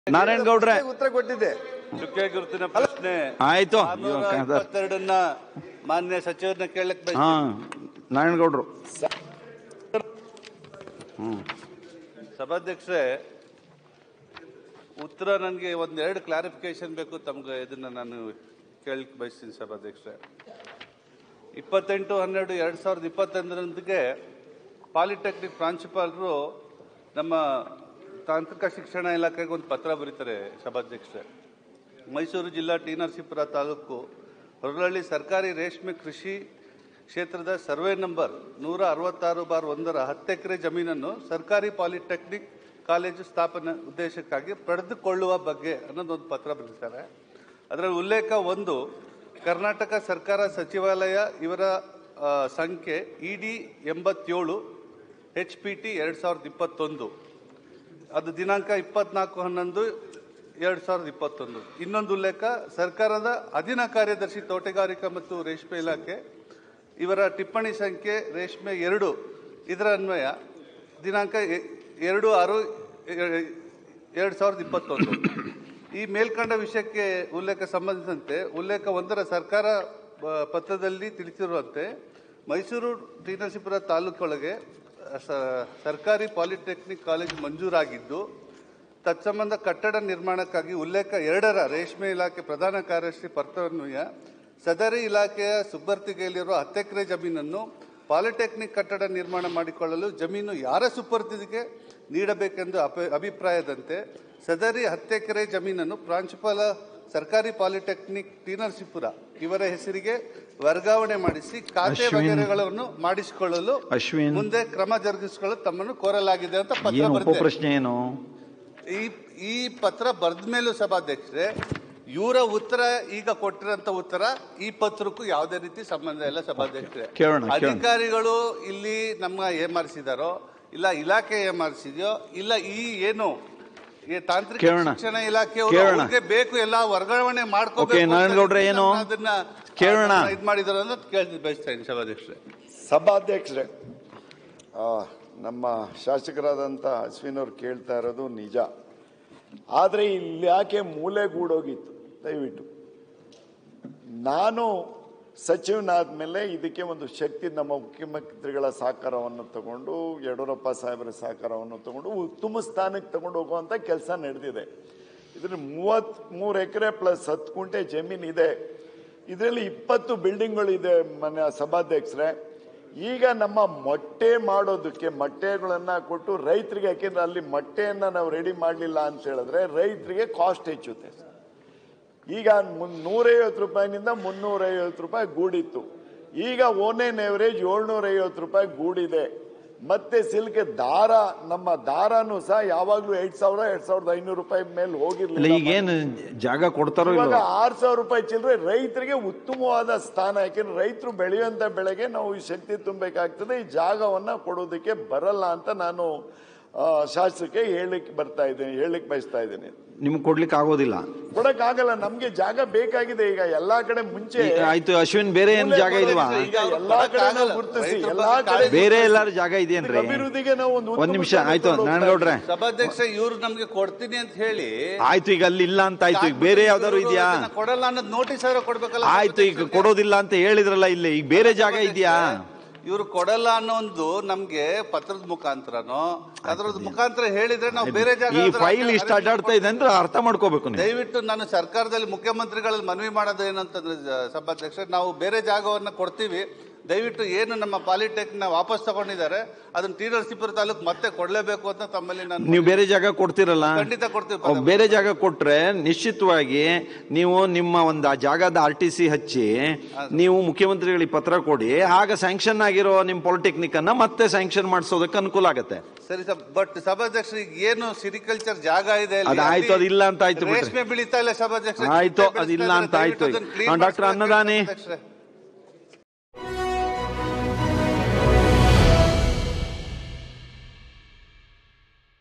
ನಾರಾಯಣ ಗೌಡ್ರೆ ಉತ್ತರ ಕೊಟ್ಟಿದ್ದೆ ಚುಕ್ಕೆ ಗುರುತಿನ ಪ್ರಶ್ನೆ ಆಯ್ತು ಆರ್ನೂರ ಇವಾಗ ಕದ- ಇಪ್ಪತ್ತೆರಡನ್ನ ಮಾನ್ಯ ಸಚಿವರನ್ನ ಕೇಳಕ್ ಹಾ ಬಯಸ್ತೀನಿ ನಾರಾಯಣ ಗೌಡ್ರು ಸಭಾಧ್ಯಕ್ಷರೇ ಉತ್ತರ ನನಗೆ ಒಂದೆರಡು ಕ್ಲಾರಿಫಿಕೇಶನ್ ಬೇಕು ತಮ್ಗೆ ಇದನ್ನ ನಾನು ಕೇಳಕ್ ಬಯಸ್ತೀನಿ ಸಭಾಧ್ಯಕ್ಷರೇ ಇಪ್ಪತ್ತೆಂಟು ಹನ್ನೆರಡು ಎರಡು ಸಾವಿರದ ಇಪ್ಪತ್ತೊಂದರೊಂದಿಗೆ ಪಾಲಿಟೆಕ್ನಿಕ್ ಪ್ರಾಂಶುಪಾಲರು ನಮ್ಮ ತಾಂತ್ರಿಕ ಶಿಕ್ಷಣ ಇಲಾಖೆಗೆ ಒಂದು ಪತ್ರ ಬರೀತಾರೆ ಸಭಾಧ್ಯಕ್ಷರೇ ಮೈಸೂರು ಜಿಲ್ಲಾ ಟಿ ನರಸೀಪುರ ತಾಲೂಕು ಹೊರಳಹಳ್ಳಿ ಸರ್ಕಾರಿ ರೇಷ್ಮೆ ಕೃಷಿ ಕ್ಷೇತ್ರದ ಸರ್ವೆ ನಂಬರ್ ನೂರ ಅರವತ್ತಾರು ಬಾರ್ ಒಂದರ ಹತ್ತು ಎಕರೆ ಜಮೀನನ್ನು ಸರ್ಕಾರಿ ಪಾಲಿಟೆಕ್ನಿಕ್ ಕಾಲೇಜು ಸ್ಥಾಪನೆ ಉದ್ದೇಶಕ್ಕಾಗಿ ಪಡೆದುಕೊಳ್ಳುವ ಬಗ್ಗೆ ಅನ್ನೋದೊಂದು ಪತ್ರ ಬರೆದಿದ್ದಾರೆ ಅದರಲ್ಲಿ ಉಲ್ಲೇಖ ಒಂದು ಕರ್ನಾಟಕ ಸರ್ಕಾರ ಸಚಿವಾಲಯ ಇವರ ಆ, ಸಂಖ್ಯೆ ಇ ಡಿ ಎಂಬತ್ತೇಳು ಎಚ್ ಪಿ ಟಿ ಎರಡು ಸಾವಿರದ ಇಪ್ಪತ್ತೊಂದು ಅದು ದಿನಾಂಕ ಇಪ್ಪತ್ನಾಲ್ಕು ಹನ್ನೊಂದು ಎರಡು ಸಾವಿರದ ಇಪ್ಪತ್ತೊಂದು ಇನ್ನೊಂದು ಉಲ್ಲೇಖ ಸರ್ಕಾರದ ಅಧೀನ ಕಾರ್ಯದರ್ಶಿ ತೋಟಗಾರಿಕಾ ಮತ್ತು ರೇಷ್ಮೆ ಇಲಾಖೆ ಇವರ ಟಿಪ್ಪಣಿ ಸಂಖ್ಯೆ ರೇಷ್ಮೆ ಎರಡು ಇದರ ಅನ್ವಯ ದಿನಾಂಕ ಎ- ಎರಡು ಆರು ಎ- ಎರಡು ಸಾವಿರದ ಇಪ್ಪತ್ತೊಂದು ಈ ಮೇಲ್ಕಂಡ ವಿಷಯಕ್ಕೆ ಉಲ್ಲೇಖ ಸಂಬಂಧಿಸಿದಂತೆ ಉಲ್ಲೇಖ ಒಂದರ ಸರ್ಕಾರ ಆ, ಪತ್ರದಲ್ಲಿ ತಿಳಿಸಿರುವಂತೆ ಮೈಸೂರು ಟಿ ನರಸೀಪುರ ತಾಲೂಕೊಳಗೆ ಸ- ಸರ್ಕಾರಿ ಪಾಲಿಟೆಕ್ನಿಕ್ ಕಾಲೇಜು ಮಂಜೂರಾಗಿದ್ದು ತತ್ಸಂಬಂಧ ಕಟ್ಟಡ ನಿರ್ಮಾಣಕ್ಕಾಗಿ ಉಲ್ಲೇಖ ಎರಡರ ರೇಷ್ಮೆ ಇಲಾಖೆ ಪ್ರಧಾನ ಕಾರ್ಯದರ್ಶಿ ಪತ್ರನ್ವಯ ಸದರಿ ಇಲಾಖೆಯ ಸುಪರ್ತಿಗೆಯಲ್ಲಿರುವ ಹತ್ತು ಎಕರೆ ಜಮೀನನ್ನು ಪಾಲಿಟೆಕ್ನಿಕ್ ಕಟ್ಟಡ ನಿರ್ಮಾಣ ಮಾಡಿಕೊಳ್ಳಲು ಜಮೀನು ಯಾರ ಸುಪರ್ತಿಗೆ ನೀಡಬೇಕೆಂದು ಅಪ ಅಭಿಪ್ರಾಯದಂತೆ ಸದರಿ ಹತ್ತು ಎಕರೆ ಜಮೀನನ್ನು ಪ್ರಾಂಶುಪಾಲ ಸರ್ಕಾರಿ ಪಾಲಿಟೆಕ್ನಿಕ್ ಟಿ ನರಸೀಪುರ ಇವರ ಹೆಸರಿಗೆ ವರ್ಗಾವಣೆ ಮಾಡಿಸಿ ಖಾತೆ ಅಶ್ವಿನ್. ವಗೈರೆಗಳನ್ನು ಮಾಡಿಸಿಕೊಳ್ಳಲು ಅಶ್ವಿನ್. ಮುಂದೆ ಕ್ರಮ ಜರುಗಿಸಿಕೊಳ್ಳಲು ತಮ್ಮನ್ನು ಕೋರಲಾಗಿದೆ ಅಂತ ಪತ್ರ ಏನು ಬರೆದಿದೆ. ಉಪಪ್ರಶ್ನೆ ಏನು ಈ ಈ ಪತ್ರ ಬರೆದ ಮೇಲೂ ಸಭಾಧ್ಯಕ್ಷರೇ ಇವರ ಉತ್ತರ ಈಗ ಕೊಟ್ಟಿರೋಂತ ಉತ್ತರ ಈ ಪತ್ರಕ್ಕೂ ಯಾವುದೇ ರೀತಿ ಸಂಬಂಧ ಇಲ್ಲ ಸಭಾಧ್ಯಕ್ಷರೇ ಕೇಳೋಣ, ಕೇಳೋಣ. ಅಧಿಕಾರಿಗಳು ಇಲ್ಲಿ ನಮ್ಮ ಏಮಾರಿಸಿದಾರೋ ಇಲ್ಲ ಇಲಾಖೆ ಏಮಾರಿಸಿದೆಯೋ ಇಲ್ಲ ಈ ಏನು ಈ ತಾಂತ್ರಿಕ ಕೇಳೋಣ. ಶಿಕ್ಷಣ ಇಲಾಖೆಯವರು ಕೇಳೋಣ. ಅವ್ರಿಗೆ ಬೇಕು ಎಲ್ಲ ವರ್ಗಾವಣೆ ಓಕೆ, ಮಾಡ್ಕೋಬೇಕು ನಾರಾಯಣ ಗೌಡ್ರೆ ಏನು? ಅದನ್ನ ಕೇಳೋಣ. ಇದು ಮಾಡಿದಾರೆ ಅಂತ ಕೇಳಿ ಬಯಸ್ತಾ ಇದ್ದೀನಿ ಸಭಾಧ್ಯಕ್ಷರೇ ಸಭಾಧ್ಯಕ್ಷರೇ ಆ, ನಮ್ಮ ಶಾಸಕರಾದಂಥ ಅಶ್ವಿನ್ ಅವ್ರು ಕೇಳ್ತಾ ಇರೋದು ನಿಜ ಆದರೆ ಇಲ್ಲಿ ಯಾಕೆ ಮೂಲೆಗೂಡೋಗಿತ್ತು ದಯವಿಟ್ಟು ನಾನು ಸಚಿವನಾದ ಮೇಲೆ ಇದಕ್ಕೆ ಒಂದು ಶಕ್ತಿ ನಮ್ಮ ಮುಖ್ಯಮಂತ್ರಿಗಳ ಸಹಕಾರವನ್ನು ತಗೊಂಡು ಯಡಿಯೂರಪ್ಪ ಸಾಹೇಬರ ಸಹಕಾರವನ್ನು ತಗೊಂಡು ಉತ್ತಮ ಸ್ಥಾನಕ್ಕೆ ತಗೊಂಡು ಹೋಗುವಂಥ ಕೆಲಸ ನಡೆದಿದೆ ಇದ್ರ ಮೂವತ್ತ್ ಮೂರು ಎಕರೆ ಪ್ಲಸ್ ಹತ್ತು ಕುಂಟೆ ಜಮೀನು ಇದೆ ಇದರಲ್ಲಿ ಇಪ್ಪತ್ತು ಬಿಲ್ಡಿಂಗ್ಗಳಿದೆ ಮನೆ ಸಭಾಧ್ಯಕ್ಷರೇ ಈಗ ನಮ್ಮ ಮೊಟ್ಟೆ ಮಾಡೋದಕ್ಕೆ ಮೊಟ್ಟೆಗಳನ್ನ ಕೊಟ್ಟು ರೈತರಿಗೆ ಯಾಕೆಂದ್ರೆ ಅಲ್ಲಿ ಮೊಟ್ಟೆಯನ್ನ ನಾವು ರೆಡಿ ಮಾಡಲಿಲ್ಲ ಅಂತ ಹೇಳಿದ್ರೆ ರೈತರಿಗೆ ಕಾಸ್ಟ್ ಹೆಚ್ಚುತ್ತೆ ಈಗ ಮುನ್- ನೂರೈವತ್ತು ರೂಪಾಯಿನಿಂದ ಮುನ್ನೂರೈವತ್ತು ರೂಪಾಯಿ ಗೂಡಿತ್ತು ಈಗ ಓನೇನ್ ಎವರೇಜ್ ಏಳ್ನೂರ ಐವತ್ತು ರೂಪಾಯಿ ಗೂಡಿದೆ ಮತ್ತೆ ಸಿಲ್ಕ್ ದಾರ ನಮ್ಮ ದಾರನೂ ಸಹ ಯಾವಾಗ್ಲೂ ಎರಡ್ ಸಾವಿರ ಎರಡ್ ಸಾವಿರದ ಐನೂರು ರೂಪಾಯಿ ಮೇಲೆ ಇಲ್ಲ ಹೋಗಿರ್ಲಿಲ್ಲ ಈಗೇನು ಜಾಗ ಕೊಡ್ತಾರೋ ಇವಾಗ ಇಲ್ವೋ ಆರ್ ಸಾವಿರ ರೂಪಾಯಿ ಚಿಲ್ಲರೆ ರೈತರಿಗೆ ಉತ್ತಮವಾದ ಸ್ಥಾನ ಯಾಕೆಂದ್ರೆ ರೈತರು ಬೆಳೆಯುವಂತ ಬೆಳೆಗೆ ನಾವು ಈ ಶಕ್ತಿ ತುಂಬಬೇಕಾಗ್ತದೆ ಈ ಜಾಗವನ್ನ ಕೊಡೋದಕ್ಕೆ ಬರಲ್ಲ ಅಂತ ನಾನು ಆ, ಶಾಸಕಕ್ಕೆ ಹೇಳಲಿಕ್ಕೆ ಬರ್ತಾ ಇದ್ದೀನಿ ಹೇಳಲಿಕ್ಕೆ ಬಯಸ್ತಾ ಇದ್ದೀನಿ ನಿಮ್ಗೆ ಕೊಡ್ಲಿಕ್ಕೆ ಆಗೋದಿಲ್ಲ ಕೊಡಕ್ ಆಗಲ್ಲ ನಮ್ಗೆ ಜಾಗ ಬೇಕಾಗಿದೆ ಈಗ ಎಲ್ಲಾ ಕಡೆ ಮುಂಚೆ ಈ- ಆಯ್ತು ಅಶ್ವಿನ್ ಬೇರೆ ಏನ್ ಜಾಗ ಇಲ್ವಾ ಈಗ ಎಲ್ಲಾ ಕಡೆ ನಾವು ಗುರುತಿಸಿ ಎಲ್ಲಾ ಕಡೆ ಬೇರೆ ಎಲ್ಲಾರು ಜಾಗ ಇದೆಯೇನ್ರಿ ಅಭಿವೃದ್ಧಿಗೆ ನಾವು ಒಂದು ಒಂದ್ ನಿಮಿಷ ಉತ್ತಮ ಆಯ್ತು ಸ್ಥಾನ ನಾರಾಯಣ ಗೌಡ್ರೆ ಸಭಾಧ್ಯಕ್ಷ ಇವ್ರು ನಮ್ಗೆ ಕೊಡ್ತೀನಿ ಅಂತ ಹೇಳಿ ಆಯ್ತು ಈಗ ಅಲ್ಲಿ ಇಲ್ಲ ಅಂತ ಆಯ್ತು ಈಗ ಬೇರೆ ಯಾವ್ದಾದ್ರು ಇದೆಯಾ ಅದನ್ನ ಕೊಡಲ್ಲ ಅನ್ನೋದು ನೋಟಿಸ್ ಆದ್ರೂ ಕೊಡ್ಬೇಕಲ್ಲ ಆಯ್ತು ಈಗ ಕೊಡೋದಿಲ್ಲ ಅಂತ ಹೇಳಿದ್ರಲ್ಲ ಇಲ್ಲಿ ಈಗ ಬೇರೆ ಜಾಗ ಇದೆಯಾ ಇವ್ರು ಕೊಡಲ್ಲ ಅನ್ನೋ ಒಂದು ನಮ್ಗೆ ಪತ್ರದ ಮುಖಾಂತರನೋ ಅದ್ರದ್ದು ಮುಖಾಂತರ ಹೇಳಿದ್ರೆ ನಾವು ಬೇರೆ ಜಾಗ ಈ ಯಾವ್ದಾದ್ರು ಫೈಲ್ ಇಷ್ಟ ಅಡ್ಡಾಡ್ತಾ ಇದೆ ಅಂದ್ರೆ ಅರ್ಥ ಮಾಡ್ಕೋಬೇಕು ನೀವು ದಯವಿಟ್ಟು ನಾನು ಸರ್ಕಾರದಲ್ಲಿ ಮುಖ್ಯಮಂತ್ರಿಗಳಲ್ಲಿ ಮನವಿ ಮಾಡೋದು ಏನಂತಂದ್ರೆ ಜ- ಸಭಾಧ್ಯಕ್ಷ ನಾವು ಬೇರೆ ಜಾಗವನ್ನ ಕೊಡ್ತೀವಿ ದಯವಿಟ್ಟು ಏನು ನಮ್ಮ ಪಾಲಿಟೆಕ್ ನ ವಾಪಸ್ ತಗೊಂಡಿದ್ದಾರೆ ಅದನ್ನ ಟಿ ನರಸೀಪುರ ತಾಲೂಕು ಮತ್ತೆ ಕೊಡ್ಲೇಬೇಕು ಅಂತ ತಮ್ಮಲ್ಲಿ ನಾನು ನೀವು ಬೇರೆ ಜಾಗ ಕೊಡ್ತಿರಲ್ಲ ಖಂಡಿತ ಕೊಡ್ತೀವಿ ಅವ್ ಬೇರೆ ಜಾಗ ಕೊಟ್ರೆ ನಿಶ್ಚಿತವಾಗಿ ನೀವು ನಿಮ್ಮ ಒಂದು ಆ ಜಾಗದ ಆರ್ ಟಿ ಸಿ ಹಚ್ಚಿ ನೀವು ಮುಖ್ಯಮಂತ್ರಿಗಳಿಗೆ ಪತ್ರ ಕೊಡಿ ಆಗ ಸ್ಯಾಂಕ್ಷನ್ ಆಗಿರೋ ನಿಮ್ ಪಾಲಿಟೆಕ್ನಿಕ್ ಅನ್ನ ಮತ್ತೆ ಸ್ಯಾಂಕ್ಷನ್ ಮಾಡಿಸೋದಕ್ಕೆ ಅನುಕೂಲ ಆಗತ್ತೆ ಸರಿ ಸರ್ ಬಟ್ ಸಭಾಧ್ಯಕ್ಷ ಈಗ ಏನು ಸಿರಿಕಲ್ಚರ್ ಜಾಗ ಇದೆ ಅಲ್ಲಿ, ಅದು ಆಯ್ತು, ಅಲ್ಲಿ ಅದು ಇಲ್ಲ ಅಂತ ಆಯ್ತು ಬಿಡ್ರಿ. ರೇಷ್ಮೆ ಬೆಳೀತಾ ಇಲ್ಲ ಸಭಾಧ್ಯಕ್ಷ ಆಯ್ತು ಅದಿಲ್ಲ ಅಂತ ಆಯ್ತು ದಯವಿಟ್ಟು ಅದನ್ನ clean ಡಾಕ್ಟರ್ ಮಾಡ್ಸ್ಕೊಳಕ್ಕೆ ಅನ್ನದಾನಿ ಸಭಾಧ್ಯಕ್ಷರೇ.